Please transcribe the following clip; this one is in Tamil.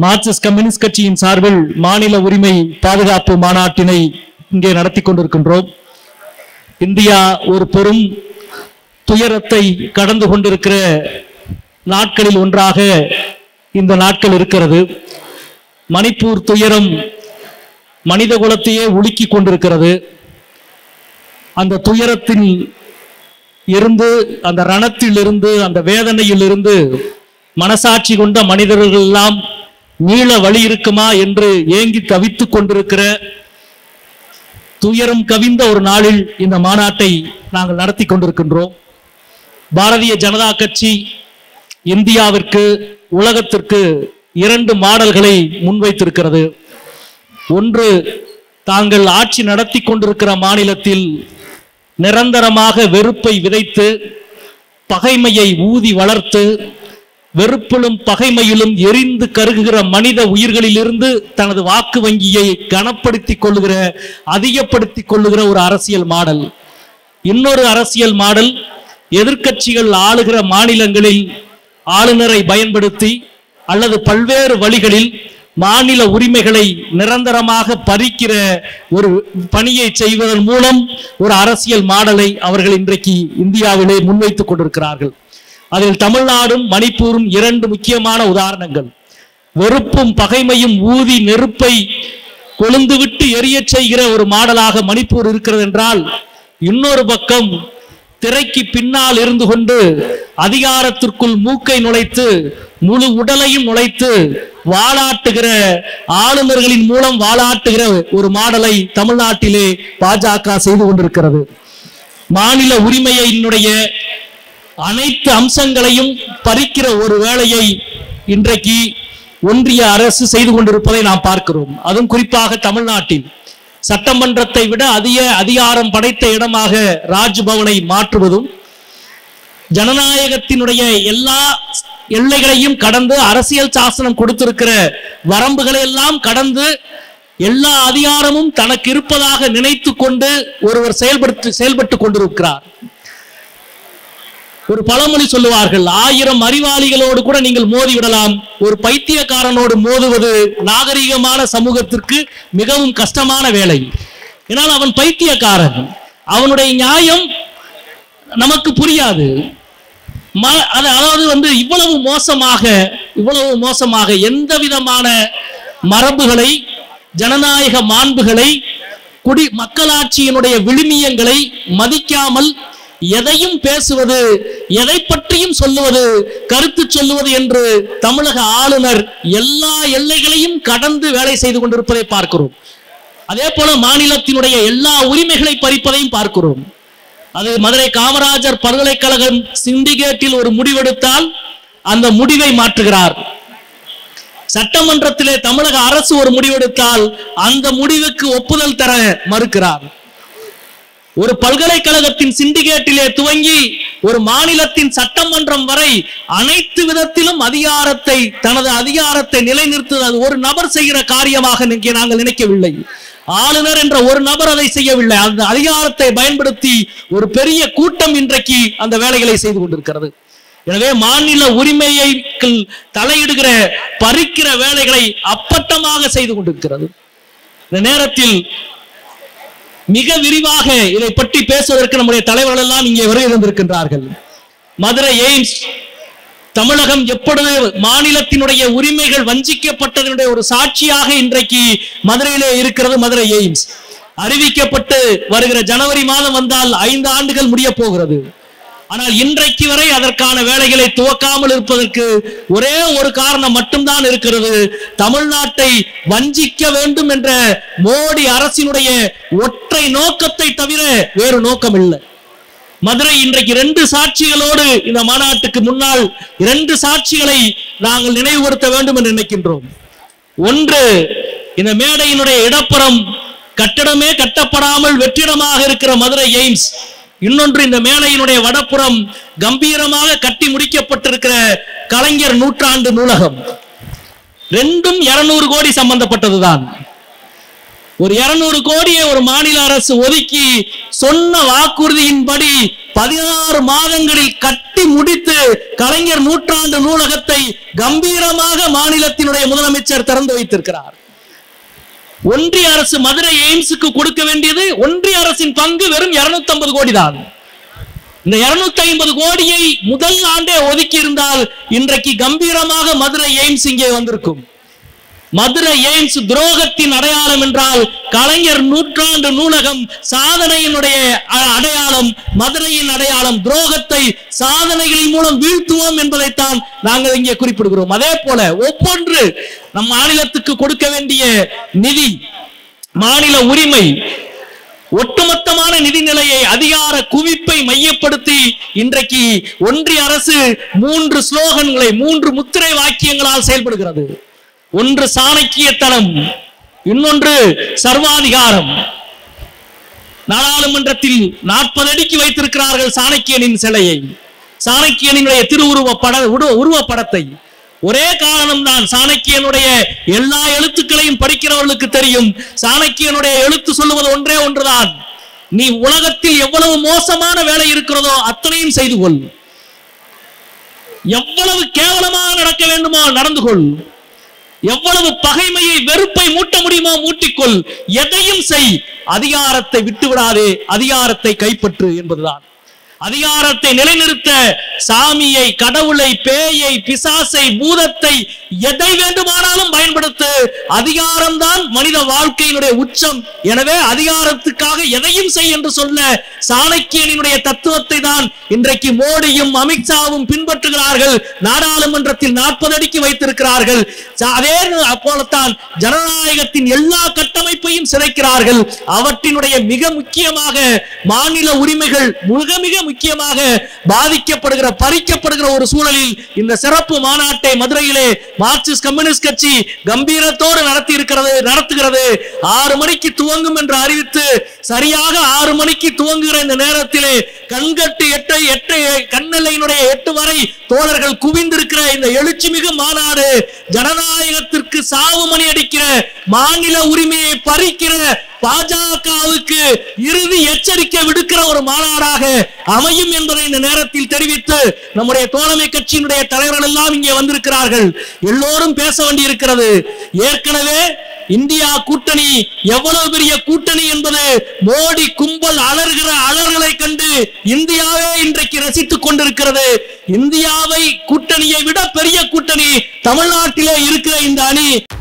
மார்க்சிஸ்ட் கம்யூனிஸ்ட் கட்சியின் சார்பில் மாநில உரிமை பாதுகாப்பு மாநாட்டினை இங்கே நடத்தி கொண்டிருக்கின்றோம் இந்தியா ஒரு பெரும் துயரத்தை கடந்து கொண்டிருக்கிற நாட்களில் ஒன்றாக இந்த நாட்கள் இருக்கிறது மணிப்பூர் துயரம் மனித குலத்தையே உலுக்கி கொண்டிருக்கிறது அந்த துயரத்தில் இருந்து அந்த ரணத்தில் இருந்து அந்த வேதனையில் இருந்து மனசாட்சி கொண்ட மனிதர்கள் எல்லாம் மீள வழி இருக்குமா என்று ஏங்கி தவித்துக் கொண்டிருக்கிற துயரம் கவிந்த ஒரு நாளில் இந்த மாநாட்டை நாங்கள் நடத்தி கொண்டிருக்கின்றோம் பாரதிய ஜனதா கட்சி இந்தியாவிற்கு உலகத்திற்கு இரண்டு மாடல்களை முன்வைத்திருக்கிறது ஒன்று தாங்கள் ஆட்சி நடத்தி கொண்டிருக்கிற மாநிலத்தில் நிரந்தரமாக வெறுப்பை விதைத்து பகைமையை ஊதி வளர்த்து வெறுப்பிலும் பகைமையிலும் எரிந்து கருகுகிற மனித உயிர்களிலிருந்து தனது வாக்கு வங்கியை கனப்படுத்திக் கொள்ளுகிற அதிகப்படுத்திக் கொள்ளுகிற ஒரு அரசியல் மாடல் இன்னொரு அரசியல் மாடல் எதிர்க்கட்சிகள் ஆளுகிற மாநிலங்களில் ஆளுநரை பயன்படுத்தி அல்லது பல்வேறு வழிகளில் மாநில உரிமைகளை நிரந்தரமாக பறிக்கிற ஒரு பணியை செய்வதன் மூலம் ஒரு அரசியல் மாடலை அவர்கள் இன்றைக்கு இந்தியாவிலே முன்வைத்துக் கொண்டிருக்கிறார்கள் அதில் தமிழ்நாடும் மணிப்பூரும் இரண்டு முக்கியமான உதாரணங்கள் வெறுப்பும் பகைமையும் ஊதி நெருப்பை கொழுந்துவிட்டு எரியச் செய்கிற ஒரு மாடலாக மணிப்பூர் இருக்கிறது என்றால் இன்னொரு பக்கம் திரைக்கு பின்னால் இருந்து கொண்டு அதிகாரத்திற்குள் மூக்கை நுழைத்து முழு உடலையும் நுழைத்து வாளாட்டுகிற ஆளுநர்களின் மூலம் வாளாட்டுகிற ஒரு மாடலை தமிழ்நாட்டிலே பாஜக செய்து கொண்டிருக்கிறது மாநில உரிமையினுடைய அனைத்து அம்சங்களையும் பறிக்கிற ஒரு வேலையை இன்றைக்கு ஒன்றிய அரசு செய்து கொண்டிருப்பதை நாம் பார்க்கிறோம் அதுவும் குறிப்பாக தமிழ்நாட்டில் சட்டமன்றத்தை விட அதிக அதிகாரம் படைத்த இடமாக ராஜ்பவனை மாற்றுவதும் ஜனநாயகத்தினுடைய எல்லா எல்லைகளையும் கடந்து அரசியல் சாசனம் கொடுத்திருக்கிற வரம்புகளை எல்லாம் கடந்து எல்லா அதிகாரமும் தனக்கு இருப்பதாக நினைத்து கொண்டு ஒருவர் செயல்படுத்தி செயல்பட்டு கொண்டிருக்கிறார் ஒரு பழமொழி சொல்லுவார்கள் ஆயிரம் அறிவாளிகளோடு கூட நீங்கள் மோதி விடலாம் ஒரு பைத்தியக்காரனோடு மோதுவது நாகரிகமான சமூகத்திற்கு மிகவும் கஷ்டமான வேலை ஏன்னால் அவன் பைத்தியக்காரன் அவனுடைய நியாயம் நமக்கு புரியாது ம- அது அதாவது வந்து இவ்வளவு மோசமாக இவ்வளவு மோசமாக எந்த விதமான மரபுகளை ஜனநாயக மாண்புகளை குடி மக்களாட்சியினுடைய விழுமியங்களை மதிக்காமல் எதையும் பேசுவது எதை பற்றியும் சொல்லுவது கருத்து சொல்லுவது என்று தமிழக ஆளுநர் எல்லா எல்லைகளையும் கடந்து வேலை செய்து கொண்டிருப்பதை பார்க்கிறோம் அதே போல மாநிலத்தினுடைய எல்லா உரிமைகளை பறிப்பதையும் பார்க்கிறோம் அது மதுரை காமராஜர் பல்கலைக்கழகம் சிண்டிகேட்டில் ஒரு முடிவெடுத்தால் அந்த முடிவை மாற்றுகிறார் சட்டமன்றத்திலே தமிழக அரசு ஒரு முடிவெடுத்தால் அந்த முடிவுக்கு ஒப்புதல் தர மறுக்கிறார் ஒரு பல்கலைக்கழகத்தின் சிண்டிகேட்டிலே துவங்கி ஒரு மாநிலத்தின் சட்டமன்றம் வரை அனைத்து விதத்திலும் அதிகாரத்தை தனது அதிகாரத்தை நிலைநிறுத்துவது அது ஒரு நபர் செய்கிற காரியமாக இங்கே நாங்கள் நினைக்கவில்லை ஆளுநர் என்ற ஒரு நபர் அதை செய்யவில்லை அந்த அதிகாரத்தை பயன்படுத்தி ஒரு பெரிய கூட்டம் இன்றைக்கு அந்த வேலைகளை செய்து கொண்டிருக்கிறது எனவே மாநில உரிமையை தலையிடுகிற பறிக்கிற வேலைகளை அப்பட்டமாக செய்து கொண்டிருக்கிறது இந்த நேரத்தில் மிக விரிவாக இதை பற்றி பேசுவதற்கு நம்முடைய தலைவர்கள் எல்லாம் இங்கே வருகை தந்திருக்கின்றார்கள் மதுரை எய்ம்ஸ் தமிழகம் எப்பொழுது மாநிலத்தினுடைய உரிமைகள் வஞ்சிக்கப்பட்டதனுடைய ஒரு சாட்சியாக இன்றைக்கு மதுரையிலே இருக்கிறது மதுரை எய்ம்ஸ் அறிவிக்கப்பட்டு வருகிற ஜனவரி மாதம் வந்தால் ஐந்து ஆண்டுகள் முடிய போகிறது ஆனால் இன்றைக்கு வரை அதற்கான வேலைகளை துவக்காமல் இருப்பதற்கு ஒரே ஒரு காரணம் மட்டும்தான் இருக்கிறது தமிழ்நாட்டை வஞ்சிக்க வேண்டும் என்ற மோடி அரசினுடைய ஒற்றை நோக்கத்தை தவிர வேறு நோக்கம் இல்லை மதுரை இன்றைக்கு ரெண்டு சாட்சிகளோடு இந்த மாநாட்டுக்கு முன்னால் இரண்டு சாட்சிகளை நாங்கள் நினைவுபடுத்த வேண்டும் என்று நினைக்கின்றோம் ஒன்று இந்த மேடையினுடைய இடப்புறம் கட்டடமே கட்டப்படாமல் வெற்றிடமாக இருக்கிற மதுரை எய்ம்ஸ் இன்னொன்று இந்த மேடையினுடைய வடப்புறம் கம்பீரமாக கட்டி முடிக்கப்பட்டிருக்கிற கலைஞர் நூற்றாண்டு நூலகம் ரெண்டும் இருநூறு கோடி சம்பந்தப்பட்டதுதான் ஒரு இருநூறு கோடியை ஒரு மாநில அரசு ஒதுக்கி சொன்ன வாக்குறுதியின்படி பதினாறு மாதங்களில் கட்டி முடித்து கலைஞர் நூற்றாண்டு நூலகத்தை கம்பீரமாக மாநிலத்தினுடைய முதலமைச்சர் திறந்து வைத்திருக்கிறார் ஒன்றிய அரசு மதுரை எய்ம்ஸுக்கு கொடுக்க வேண்டியது ஒன்றிய அரசின் பங்கு வெறும் 250 கோடி தான் இந்த 250 ஐம்பது கோடியை முதல் ஆண்டே ஒதுக்கி இருந்தால் இன்றைக்கு கம்பீரமாக மதுரை எய்ம்ஸ் இங்கே வந்திருக்கும் மதுரை எய்ம்ஸ் துரோகத்தின் அடையாளம் என்றால் கலைஞர் நூற்றாண்டு நூலகம் சாதனையினுடைய அ- அடையாளம் மதுரையின் அடையாளம் துரோகத்தை சாதனைகளின் மூலம் வீழ்த்துவோம் என்பதைத்தான் நாங்கள் இங்கே குறிப்பிடுகிறோம் அதே போல ஒவ்வொன்று நம் மாநிலத்துக்கு கொடுக்க வேண்டிய நிதி மாநில உரிமை ஒட்டுமொத்தமான நிதிநிலையை அதிகார குவிப்பை மையப்படுத்தி இன்றைக்கு ஒன்றிய அரசு மூன்று ஸ்லோகன்களை மூன்று முத்திரை வாக்கியங்களால் செயல்படுகிறது ஒன்று சாணக்கியத்தனம் இன்னொன்று சர்வாதிகாரம் நாடாளுமன்றத்தில் நாற்பது அடிக்கு வைத்திருக்கிறார்கள் சாணக்கியனின் சிலையை சாணக்கியனினுடைய திருவுருவ பட உரு- உருவப்படத்தை ஒரே காரணம் தான் சாணக்கியனுடைய எல்லா எழுத்துக்களையும் படிக்கிறவர்களுக்கு தெரியும் சாணக்கியனுடைய எழுத்து சொல்லுவது ஒன்றே ஒன்றுதான் நீ உலகத்தில் எவ்வளவு மோசமான வேலை இருக்கிறதோ அத்தனையும் செய்து கொள் எவ்வளவு கேவலமாக நடக்க வேண்டுமோ நடந்து கொள் எவ்வளவு பகைமையை வெறுப்பை மூட்ட முடியுமோ மூட்டிக்கொள் எதையும் செய் அதிகாரத்தை விட்டுவிடாதே அதிகாரத்தை கைப்பற்று என்பதுதான் அதிகாரத்தை நிலைநிறுத்த சாமியை கடவுளை பேயை பிசாசை பூதத்தை எதை வேண்டுமானாலும் பயன்படுத்து அதிகாரம்தான் மனித வாழ்க்கையினுடைய உச்சம் எனவே அதிகாரத்துக்காக எதையும் செய் என்று சொல்ல சாணக்கியனினுடைய தத்துவத்தை தான் இன்றைக்கு மோடியும் அமித்ஷாவும் பின்பற்றுகிறார்கள் நாடாளுமன்றத்தில் நாற்பது அடிக்கு வைத்திருக்கிறார்கள் ச- அதே போலத்தான் ஜனநாயகத்தின் எல்லா கட்டமைப்பையும் சிதைக்கிறார்கள் அவற்றினுடைய மிக முக்கியமாக மாநில உரிமைகள் மிக மிக முக்கியமாக பாதிக்கப்படுகிற பறிக்கப்படுகிற ஒரு சூழலில் இந்த சிறப்பு மாநாட்டை மதுரையிலே மார்க்சிஸ்ட் கம்யூனிஸ்ட் கட்சி கம்பீரத்தோடு நடத்தி இருக்கிறது நடத்துகிறது ஆறு மணிக்கு துவங்கும் என்று அறிவித்து சரியாக ஆறு மணிக்கு துவங்குகிற இந்த நேரத்திலே கண்கட்டு எட்டு எட்டு கண்ணெல்லையினுடைய எட்டு வரை தோழர்கள் குவிந்திருக்கிற இந்த எழுச்சிமிகு மாநாடு ஜனநாயகத்திற்கு சாவு மணி அடிக்கிற மாநில உரிமையை பறிக்கிற பாஜகவுக்கு இறுதி எச்சரிக்கை விடுக்கிற ஒரு மாநாடாக அமையும் என்பதை இந்த நேரத்தில் தெரிவித்து நம்முடைய தோழமை கட்சியினுடைய தலைவர்கள் எல்லாம் இங்கே வந்திருக்கிறார்கள் எல்லோரும் பேச வேண்டியிருக்கிறது ஏற்கனவே இந்தியா கூட்டணி எவ்வளவு பெரிய கூட்டணி என்பது மோடி கும்பல் அலறுகிற அலறுகளை கண்டு இந்தியாவே இன்றைக்கு ரசித்துக் கொண்டிருக்கிறது இந்தியாவை கூட்டணியை விட பெரிய கூட்டணி தமிழ்நாட்டிலே இருக்கிற இந்த அணி